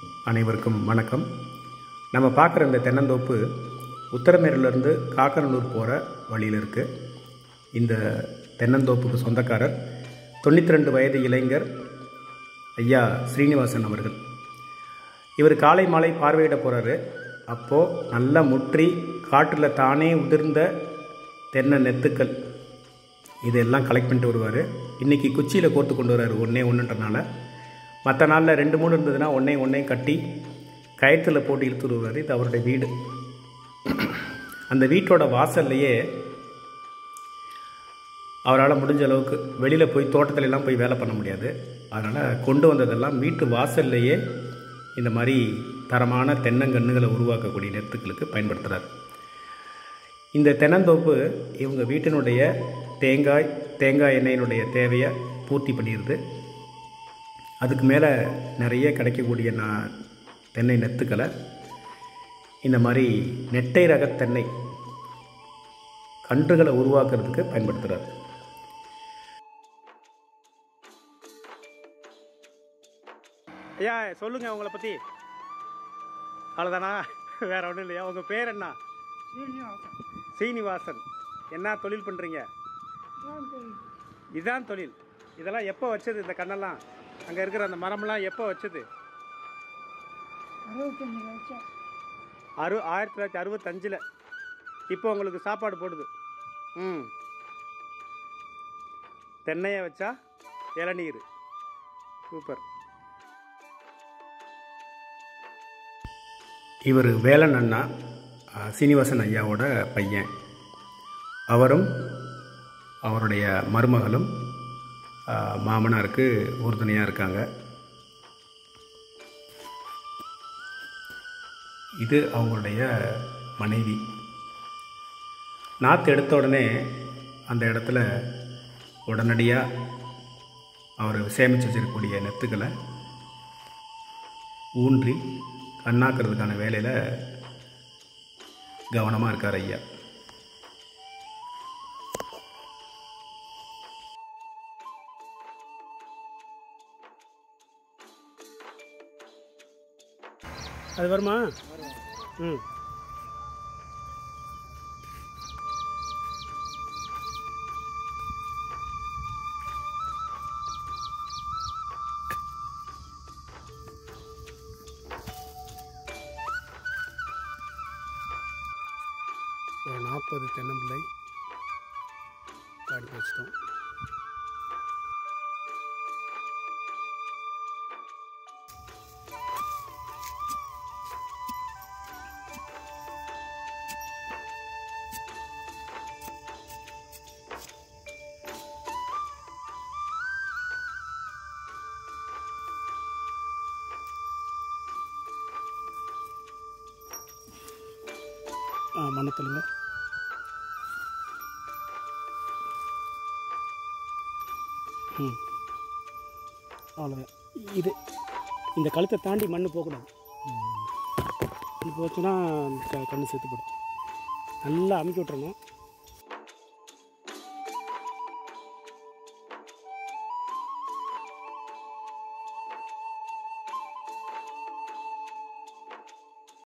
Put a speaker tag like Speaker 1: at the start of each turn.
Speaker 1: அனைவருக்கும் வணக்கம் நம்ம பார்க்குற இந்த தென்னந்தோப்பு உத்தரமேரிலிருந்து காக்கநல்லூர் போகிற வழியில் இருக்குது இந்த தென்னந்தோப்புக்கு சொந்தக்காரர் தொண்ணூற்றி ரெண்டு வயது இளைஞர் ஐயா ஸ்ரீனிவாசன் அவர்கள் இவர் காலை மாலை பார்வையிட போகிறாரு அப்போது நல்லா முற்றி காட்டில் தானே உதிர்ந்த தென்னை நெத்துக்கள் இதெல்லாம் கலெக்ட் பண்ணிட்டு வருவார் இன்றைக்கி குச்சியில் கோர்த்து கொண்டு வர்றாரு ஒன்றே ஒன்றுன்றனால மற்ற நாளில் ரெண்டு மூணு இருந்ததுன்னா ஒன்றே ஒன்றையும் கட்டி கயத்தில் போட்டு இழுத்து வருவார் இது அவருடைய வீடு அந்த வீட்டோட வாசல்லையே அவரால் முடிஞ்ச அளவுக்கு வெளியில் போய் தோட்டத்துல எல்லாம் போய் வேலை பண்ண முடியாது அதனால் கொண்டு வந்ததெல்லாம் வீட்டு வாசல்லையே இந்த மாதிரி தரமான தென்னங்கன்றுகளை உருவாக்கக்கூடிய நெத்துக்களுக்கு பயன்படுத்துகிறார் இந்த தென்னந்தோப்பு இவங்க வீட்டினுடைய தேங்காய் தேங்காய் எண்ணெயினுடைய தேவையை பூர்த்தி பண்ணிடுது அதுக்கு மேலே நிறைய கிடைக்கக்கூடிய நான் தென்னை நெத்துக்களை இந்த மாதிரி நெட்டை ரக தென்னை கன்றுகளை உருவாக்குறதுக்கு பயன்படுத்துகிறார் ஐயா சொல்லுங்க உங்களை பற்றி அவ்வளோதானா வேற ஒன்றும் இல்லையா உங்கள் பேர் என்ன
Speaker 2: சீனிவாசன்
Speaker 1: சீனிவாசன் என்ன தொழில் பண்ணுறீங்க
Speaker 2: தான் தொழில்
Speaker 1: இதுதான் தொழில் இதெல்லாம் எப்போ வச்சது இந்த கண்ணெல்லாம் அங்கே இருக்கிற அந்த மரம்லாம் எப்போ வச்சது
Speaker 2: அறுபத்தஞ்சு லட்சம்
Speaker 1: அறு ஆயிரத்தி தொள்ளாயிரத்தி அறுபத்தஞ்சில் இப்போ உங்களுக்கு சாப்பாடு போடுது ம் தென்னையை வச்சா இளநீர் சூப்பர் இவர் வேலன் அண்ணா அஹ், சீனிவாசன் ஐயாவோட பையன் அவரும் அவருடைய மருமகளும் அஹ், மாமனாருக்கு உறுதுணையாக இருக்காங்க இது அவங்களுடைய மனைவி நாற்று எடுத்த உடனே அந்த இடத்துல உடனடியாக அவர் சேமித்து வச்சிருக்கக்கூடிய நெத்துக்களை ஊன்றி கண்ணாக்குறதுக்கான வேலையில் கவனமாக இருக்கார் ஐயா அது வருமா ம் ஒரு நாற்பது தென்னம்பிள்ளை காடி வச்சிட்டோம் ஆ மண்ணத்தலுங்க ம் அவ்வளோதான் இது இந்த கழுத்தை தாண்டி மண் போகக்கூடாது இது போச்சுன்னா க கண்ணு சேர்த்து போடும் நல்லா அமுக்கி விட்றணும்